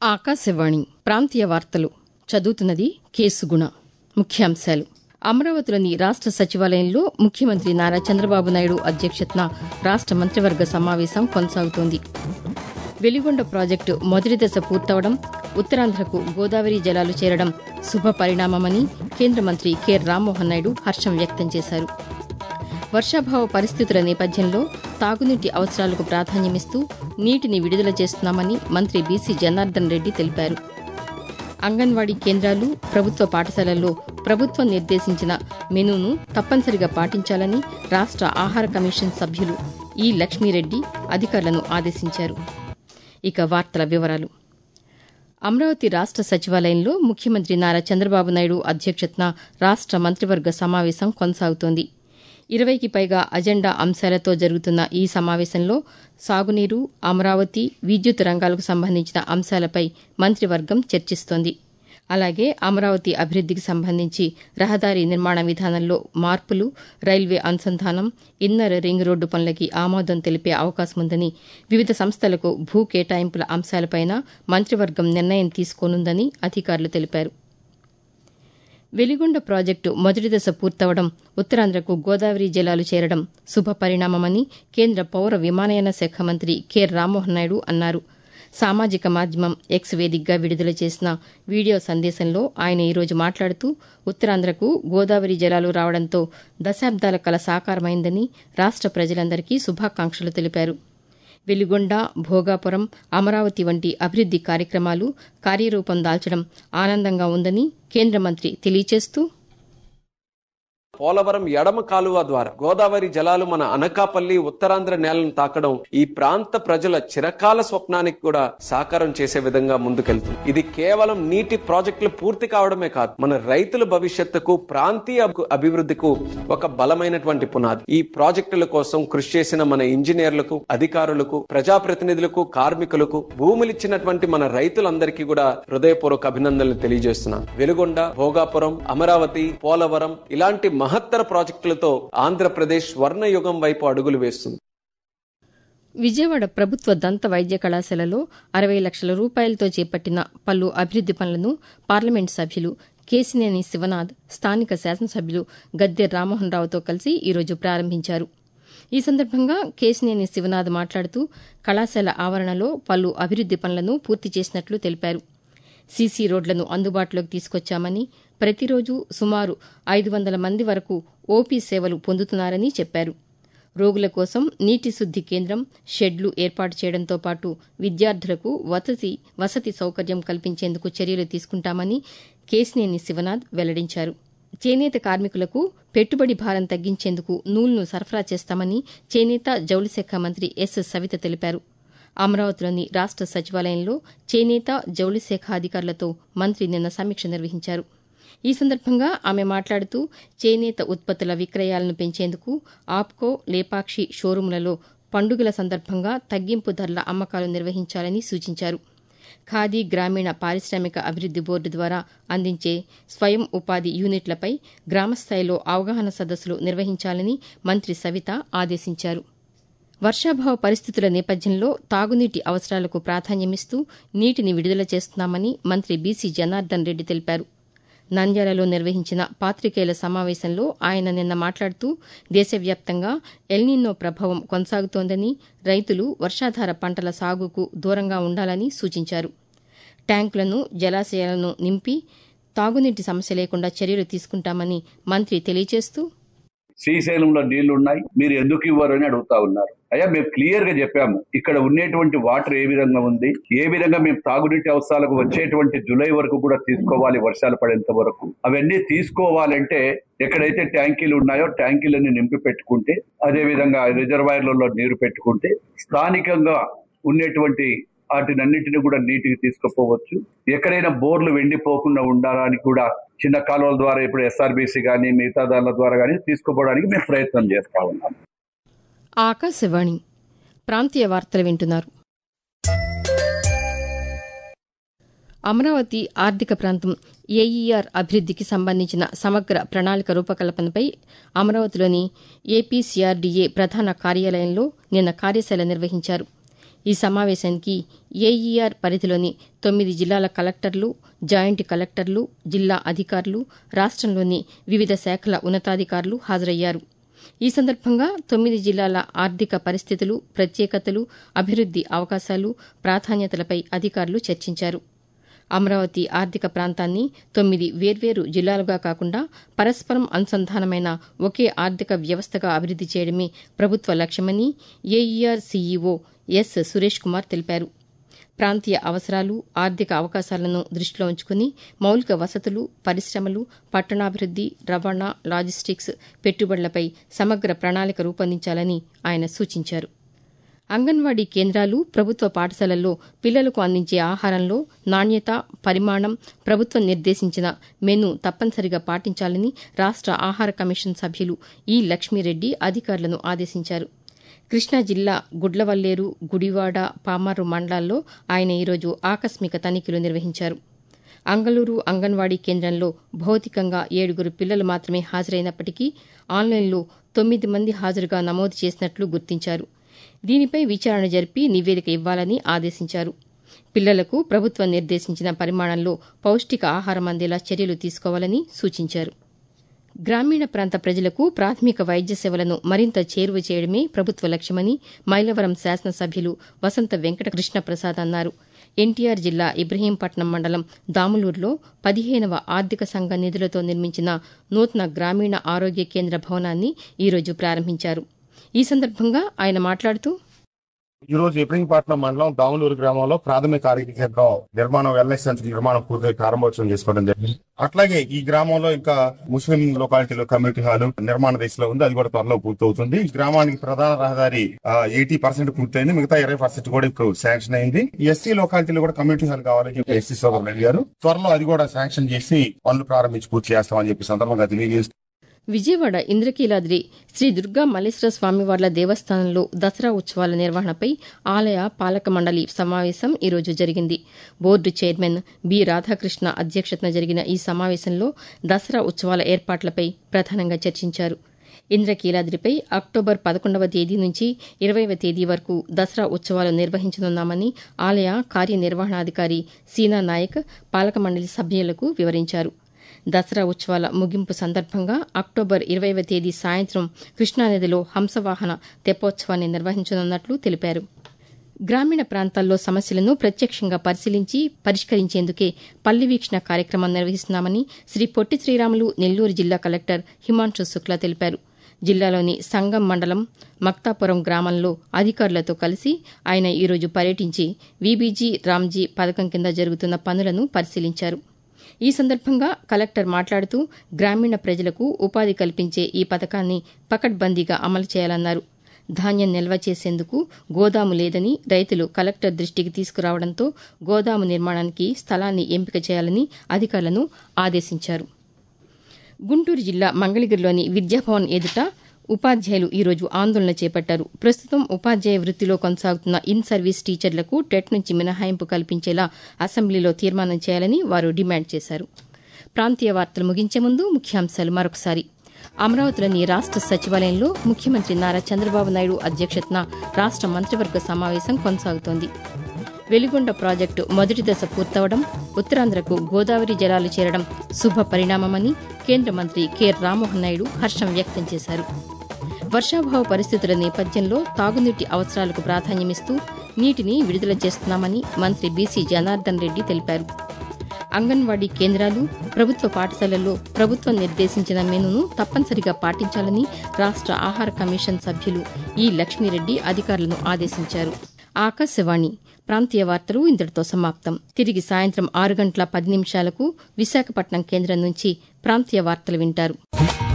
ఆకాశవాణి ప్రాంతీయ వార్తలు చదువుతున్నది కేసుగుణ ముఖ్యాంశాలు అమరావతిలోని రాష్ట సచివాలయంలో ముఖ్యమంత్రి నారా చంద్రబాబు నాయుడు అధ్యక్షతన రాష్ట మంత్రివర్గ సమావేశం కొనసాగుతోంది వెలిగొండ ప్రాజెక్టు మొదటి దశ పూర్తవడం ఉత్తరాంధ్రకు గోదావరి జలాలు చేరడం శుభ పరిణామమని కేంద్ర మంత్రి కె రామ్మోహన్ నాయుడు హర్షం వ్యక్తం చేశారు వర్షాభావ పరిస్థితుల నేపథ్యంలో తాగునీటి అవసరాలకు ప్రాధాన్యమిస్తూ నీటిని విడుదల చేస్తున్నామని మంత్రి బీసీ జనార్దన్ రెడ్డి తెలిపారు అంగన్వాడీ కేంద్రాలు ప్రభుత్వ పాఠశాలల్లో ప్రభుత్వం నిర్దేశించిన మెనూను తప్పనిసరిగా పాటించాలని రాష్ట ఆహార కమిషన్ సభ్యులు ఈ లక్ష్మీరెడ్డి అధికారులను ఆదేశించారు ఇక వార్తల వివరాలు అమరావతి రాష్ట సచివాలయంలో ముఖ్యమంత్రి నారా చంద్రబాబు నాయుడు అధ్యక్షతన రాష్ట మంత్రివర్గ సమావేశం కొనసాగుతోంది ఇరవైకి పైగా అజెండా అంశాలతో జరుగుతున్న ఈ సమావేశంలో సాగునీరు అమరావతి విద్యుత్ రంగాలకు సంబంధించిన అంశాలపై మంత్రివర్గం చర్చిస్తోంది అలాగే అమరావతి అభివృద్దికి సంబంధించి రహదారి నిర్మాణ విధానంలో మార్పులు రైల్వే అనుసంధానం ఇన్నర్ రింగ్ రోడ్డు పనులకి ఆమోదం తెలిపే అవకాశముందని వివిధ సంస్థలకు భూ కేటాయింపుల అంశాలపైన మంత్రివర్గం నిర్ణయం తీసుకోనుందని అధికారులు తెలిపారు వెలిగొండ ప్రాజెక్టు మొదటి దశ పూర్తవడం ఉత్తరాంధ్రకు గోదావరి జలాలు చేరడం శుభ పరిణామమని కేంద్ర పౌర విమానయాన శాఖ మంత్రి కె రామ్మోహన్ నాయుడు అన్నారు సామాజిక మాధ్యమం ఎక్స్ వేదికగా విడుదల చేసిన వీడియో సందేశంలో ఆయన ఈరోజు మాట్లాడుతూ ఉత్తరాంధ్రకు గోదావరి జలాలు రావడంతో దశాబ్దాల కల సాకారమైందని రాష్ట ప్రజలందరికీ శుభాకాంక్షలు తెలిపారు వెలిగొండ భోగాపురం అమరావతి వంటి అభివృద్ది కార్యక్రమాలు కార్యరూపం దాల్చడం ఆనందంగా ఉందని కేంద్ర మంత్రి తెలియచేస్తూ పోలవరం ఎడమ కాలువ ద్వారా గోదావరి జలాలు మన అనకాపల్లి ఉత్తరాంధ్ర నేలను తాకడం ఈ ప్రాంత ప్రజల చిరకాల స్వప్నానికి కూడా సాకారం చేసే విధంగా ముందుకెళ్తుంది ఇది కేవలం నీటి ప్రాజెక్టులు పూర్తి కావడమే కాదు మన రైతుల భవిష్యత్తుకు ప్రాంతీయ అభివృద్ధికు ఒక బలమైనటువంటి పునాది ఈ ప్రాజెక్టుల కోసం కృషి చేసిన మన ఇంజనీర్లకు అధికారులకు ప్రజాప్రతినిధులకు కార్మికులకు భూములిచ్చినటువంటి మన రైతులందరికీ కూడా హృదయపూర్వక అభినందనలు తెలియజేస్తున్నాను వెలుగొండ భోగాపురం అమరావతి పోలవరం ఇలాంటి మహత్తర ప్రాజెక్టులతో ఆంధ్రప్రదేశ్ స్వర్ణయుగం వైపు అడుగులు వేస్తుంది విజయవాడ ప్రభుత్వ దంత వైద్య కళాశాలలో అరవై లక్షల రూపాయలతో చేపట్టిన పలు అభివృద్ది పనులను పార్లమెంటు సభ్యులు కేసినేని శివనాథ్ స్థానిక శాసనసభ్యులు గద్దె రామ్మోహన్ రావుతో కలిసి ఈరోజు ప్రారంభించారు ఈ సందర్భంగా కేసినేని శివనాథ్ మాట్లాడుతూ కళాశాల ఆవరణలో పలు అభివృద్ది పనులను పూర్తి చేసినట్లు తెలిపారు సీసీ రోడ్లను అందుబాటులోకి తీసుకొచ్చామని ప్రతిరోజు సుమారు ఐదు వందల మంది వరకు ఓపీ సేవలు పొందుతున్నారని చెప్పారు రోగుల కోసం నీటి శుద్ది కేంద్రం షెడ్లు ఏర్పాటు చేయడంతో పాటు విద్యార్థులకు వసతి వసతి సౌకర్యం కల్పించేందుకు చర్యలు తీసుకుంటామని కేసినేని శివనాథ్ వెల్లడించారు చేనేత కార్మికులకు పెట్టుబడి భారం తగ్గించేందుకు నూలును సరఫరా చేస్తామని చేనేత జౌళి శాఖ మంత్రి ఎస్ సవిత తెలిపారు అమరావతిలోని రాష్ట సచివాలయంలో చేనేత జౌళి శాఖ అధికారులతో మంత్రి నిన్న సమీక్ష నిర్వహించారు ఈ సందర్భంగా ఆమె మాట్లాడుతూ చేనేత ఉత్పత్తుల విక్రయాలను పెంచేందుకు ఆప్కో లేపాక్షి షోరూంలలో పండుగల సందర్భంగా తగ్గింపు ధరల అమ్మకాలు నిర్వహించాలని సూచించారు ఖాదీ గ్రామీణ పారిశ్రామిక అభివృద్ది బోర్డు ద్వారా అందించే స్వయం ఉపాధి యూనిట్లపై గ్రామస్థాయిలో అవగాహన సదస్సులు నిర్వహించాలని మంత్రి సవిత ఆదేశించారు వర్షాభావ పరిస్థితుల నేపథ్యంలో తాగునీటి అవసరాలకు ప్రాధాన్యమిస్తూ నీటిని విడుదల చేస్తున్నామని మంత్రి బీసీ జనార్దన్ రెడ్డి తెలిపారు నంద్యాలలో నిర్వహించిన పాతికేయుల సమావేశంలో ఆయన నిన్న మాట్లాడుతూ దేశవ్యాప్తంగా ఎల్నిన్నో ప్రభావం కొనసాగుతోందని రైతులు వర్షాధార పంటల సాగుకు దూరంగా ఉండాలని సూచించారు ట్యాంకులను జలాశయాలను నింపి తాగునీటి సమస్య లేకుండా చర్యలు తీసుకుంటామని మంత్రి తెలియజేస్తూ శ్రీశైలంలో నీళ్లు ఉన్నాయి మీరు ఎందుకు ఇవ్వరు అని అడుగుతా ఉన్నారు అయ్యా మేము క్లియర్ గా చెప్పాము ఇక్కడ ఉండేటువంటి వాటర్ ఏ విధంగా ఉంది ఏ విధంగా మేము తాగునీటి అవసరాలకు వచ్చేటువంటి జూలై వరకు కూడా తీసుకోవాలి వర్షాలు పడేంత వరకు అవన్నీ తీసుకోవాలంటే ఎక్కడైతే ట్యాంకీలు ఉన్నాయో ట్యాంకీలన్నీ నింపి పెట్టుకుంటే అదే విధంగా రిజర్వాయర్లలో నీరు పెట్టుకుంటే స్థానికంగా ఉండేటువంటి వాటినన్నింటినీ కూడా నీటికి తీసుకుపోవచ్చు ఎక్కడైనా బోర్లు వెండిపోకుండా ఉండడానికి కూడా చిన్న కాలువల ద్వారా ఇప్పుడు ఎస్ఆర్బీసీ కానీ మిగతా దానిల ద్వారా కానీ తీసుకుపోవడానికి మేము ప్రయత్నం చేస్తా ఉన్నాం ఆకాశవాణి ప్రాంతీయ వార్తలు వింటున్నారు అమరావతి ఆర్థిక ప్రాంతం ఏఈఆర్ అభివృద్దికి సంబంధించిన సమగ్ర ప్రణాళిక రూపకల్పనపై అమరావతిలోని ఏపీసీఆర్డీఏ ప్రధాన కార్యాలయంలో నిన్న కార్యశాల నిర్వహించారు ఈ సమావేశానికి ఏఈఆర్ పరిధిలోని తొమ్మిది జిల్లాల కలెక్టర్లు జాయింట్ కలెక్టర్లు జిల్లా అధికారులు రాష్టంలోని వివిధ శాఖల ఉన్నతాధికారులు హాజరయ్యారు ఈ సందర్భంగా తొమ్మిది జిల్లాల ఆర్థిక పరిస్థితులు ప్రత్యేకతలు అభివృద్ది అవకాశాలు ప్రాధాన్యతలపై అధికారులు చర్చించారు అమరావతి ఆర్థిక ప్రాంతాన్ని తొమ్మిది వేర్వేరు జిల్లాలుగా కాకుండా పరస్పరం అనుసంధానమైన ఒకే ఆర్థిక వ్యవస్థగా అభివృద్ది చేయడమే ప్రభుత్వ లక్ష్యమని AER CEO S Suresh Kumar తెలిపారు ప్రాంతీయ అవసరాలు ఆర్థిక అవకాశాలను దృష్టిలో ఉంచుకుని మౌలిక వసతులు పరిశ్రమలు పట్టణాభివృద్ది రవాణా లాజిస్టిక్స్ పెట్టుబడులపై సమగ్ర ప్రణాళిక రూపొందించాలని ఆయన సూచించారు అంగన్వాడీ కేంద్రాలు ప్రభుత్వ పాఠశాలల్లో పిల్లలకు అందించే ఆహారంలో నాణ్యత పరిమాణం ప్రభుత్వం నిర్దేశించిన మెను తప్పనిసరిగా పాటించాలని రాష్ట ఆహార కమిషన్ సభ్యులు ఈ లక్ష్మీరెడ్డి అధికారులను ఆదేశించారు కృష్ణా జిల్లా గుడ్లవల్లేరు గుడివాడ పామారు మండలాల్లో ఆయన ఈరోజు ఆకస్మిక తనిఖీలు నిర్వహించారు అంగళూరు అంగన్వాడీ కేంద్రంలో భౌతికంగా ఏడుగురు పిల్లలు మాత్రమే హాజరైనప్పటికీ ఆన్లైన్లో తొమ్మిది మంది హాజరుగా నమోదు చేసినట్లు గుర్తించారు దీనిపై విచారణ జరిపి నివేదిక ఇవ్వాలని ఆదేశించారు పిల్లలకు ప్రభుత్వం నిర్దేశించిన పరిమాణంలో పౌష్టిక ఆహారం అందేలా చర్యలు తీసుకోవాలని సూచించారు గ్రామీణ ప్రాంత ప్రజలకు ప్రాథమిక వైద్య సేవలను మరింత చేరువ చేయడమే ప్రభుత్వ లక్ష్యమని మైలవరం శాసనసభ్యులు వసంత వెంకట కృష్ణప్రసాద్ అన్నారు ఎన్టీఆర్ జిల్లా ఇబ్రహీంపట్నం మండలం దాములూరులో పదిహేనవ ఆర్థిక సంఘ నిధులతో నిర్మించిన నూతన గ్రామీణ ఆరోగ్య కేంద్ర భవనాన్ని ఈరోజు ప్రారంభించారు ఈ సందర్భంగా ఆయన మాట్లాడుతూ ఈ రోజు ఇబ్రహీంపట్నం మండలం దాములూరు గ్రామంలో ప్రాథమిక ఆరోగ్య కేంద్రం నిర్మాణం వెల్నెస్ సెంటర్ నిర్మాణం పూర్తి ప్రారంభోత్సవం చేసుకోవడం జరిగింది అట్లాగే ఈ గ్రామంలో ఇంకా ముస్లిం లొకాలిటీలో కమ్యూనిటీ హాల్ నిర్మాణ దశలో ఉంది అది కూడా త్వరలో పూర్తవుతుంది ఈ గ్రామానికి ప్రధాన రహదారి ఎయిటీ పర్సెంట్ పూర్తయింది మిగతా ఇరవై పర్సెంట్ కూడా ఇప్పుడు శాంక్షన్ అయింది ఎస్సీ లొకాలిటీలో కూడా కమ్యూనిటీ హాల్ కావాలని చెప్పి ఎస్సీ సోదరులు అడిగారు త్వరలో అది కూడా శాంక్షన్ చేసి పనులు ప్రారంభించి పూర్తి చేస్తామని చెప్పి సందర్భంగా తెలియజేస్తూ విజయవాడ ఇంద్రకీలాద్రి శ్రీ దుర్గా మల్లేశ్వర స్వామివార్ల దేవస్థానంలో దసరా ఉత్సవాల నిర్వహణపై ఆలయ పాలక మండలి సమావేశం ఈరోజు జరిగింది బోర్డు చైర్మన్ బి రాధాకృష్ణ అధ్యక్షతన జరిగిన ఈ సమావేశంలో దసరా ఉత్సవాల ఏర్పాట్లపై ప్రధానంగా చర్చించారు ఇంద్రకీలాద్రిపై అక్టోబర్ పదకొండవ తేదీ నుంచి ఇరవైవ తేదీ వరకు దసరా ఉత్సవాలు నిర్వహించనున్నామని ఆలయ కార్యనిర్వహణాధికారి సీనా నాయక్ పాలక మండలి సభ్యులకు వివరించారు దసరా ఉత్సవాల ముగింపు సందర్భంగా అక్టోబర్ ఇరవైవ తేదీ సాయంత్రం కృష్ణానదిలో హంసవాహన తెప్పోత్సవాన్ని నిర్వహించనున్నట్లు తెలిపారు గ్రామీణ ప్రాంతాల్లో సమస్యలను ప్రత్యక్షంగా పరిశీలించి పరిష్కరించేందుకే పల్లి వీక్షణ కార్యక్రమం నిర్వహిస్తున్నామని శ్రీ పొట్టి శ్రీరాములు నెల్లూరు జిల్లా కలెక్టర్ హిమాంశు శుక్లా తెలిపారు జిల్లాలోని సంగం మండలం మక్తాపురం గ్రామంలో అధికారులతో కలిసి ఆయన ఈరోజు పర్యటించి వీబీజీ రామ్జీ పథకం కింద జరుగుతున్న పనులను పరిశీలించారు ఈ సందర్భంగా కలెక్టర్ మాట్లాడుతూ గ్రామీణ ప్రజలకు ఉపాధి కల్పించే ఈ పథకాన్ని పకడ్బందీగా అమలు చేయాలన్నారు ధాన్యం నిల్వ చేసేందుకు గోదాము లేదని రైతులు కలెక్టర్ దృష్టికి తీసుకురావడంతో గోదాము నిర్మాణానికి స్థలాన్ని ఎంపిక చేయాలని అధికారులను ఆదేశించారు గుంటూరు జిల్లా మంగళగిరిలోని విద్యాభవన్ ఎదుట ఉపాధ్యాయులు ఈరోజు ఆందోళన చేపట్టారు ప్రస్తుతం ఉపాధ్యాయ వృత్తిలో కొనసాగుతున్న ఇన్ సర్వీస్ టీచర్లకు టెట్ నుంచి మినహాయింపు కల్పించేలా అసెంబ్లీలో తీర్మానం చేయాలని వారు డిమాండ్ చేశారు ప్రాంతీయ వార్తలు ముగించే ముందు ముఖ్యాంశాలు మరొకసారి అమరావతిలోని రాష్ట సచివాలయంలో ముఖ్యమంత్రి నారా చంద్రబాబు నాయుడు అధ్యక్షతన రాష్ట మంత్రివర్గ సమావేశం కొనసాగుతోంది వెలిగొండ ప్రాజెక్టు మొదటి దశ పూర్తవడం ఉత్తరాంధ్రకు గోదావరి జలాలు చేరడం శుభ పరిణామమని కేంద్ర మంత్రి కె రామ్మోహన్ నాయుడు హర్షం వ్యక్తం చేశారు వర్షాభావ పరిస్థితుల నేపథ్యంలో తాగునీటి అవసరాలకు ప్రాధాన్యమిస్తూ నీటిని విడుదల చేస్తున్నామని మంత్రి బీసీ జనార్దన్ రెడ్డి తెలిపారు అంగన్వాడీ కేంద్రాలు ప్రభుత్వ పాఠశాలల్లో ప్రభుత్వం నిర్దేశించిన మెనూను తప్పనిసరిగా పాటించాలని రాష్ట ఆహార కమిషన్ సభ్యులు ఈ లక్ష్మీరెడ్డి అధికారులను ఆదేశించారు ఆకాశవాణి ప్రాంతీయ వార్తలు ఇంతటితో సమాప్తం తిరిగి సాయంత్రం ఆరు గంటల పది నిమిషాలకు విశాఖపట్నం కేంద్రం నుంచి ప్రాంతీయ వార్తలు వింటారు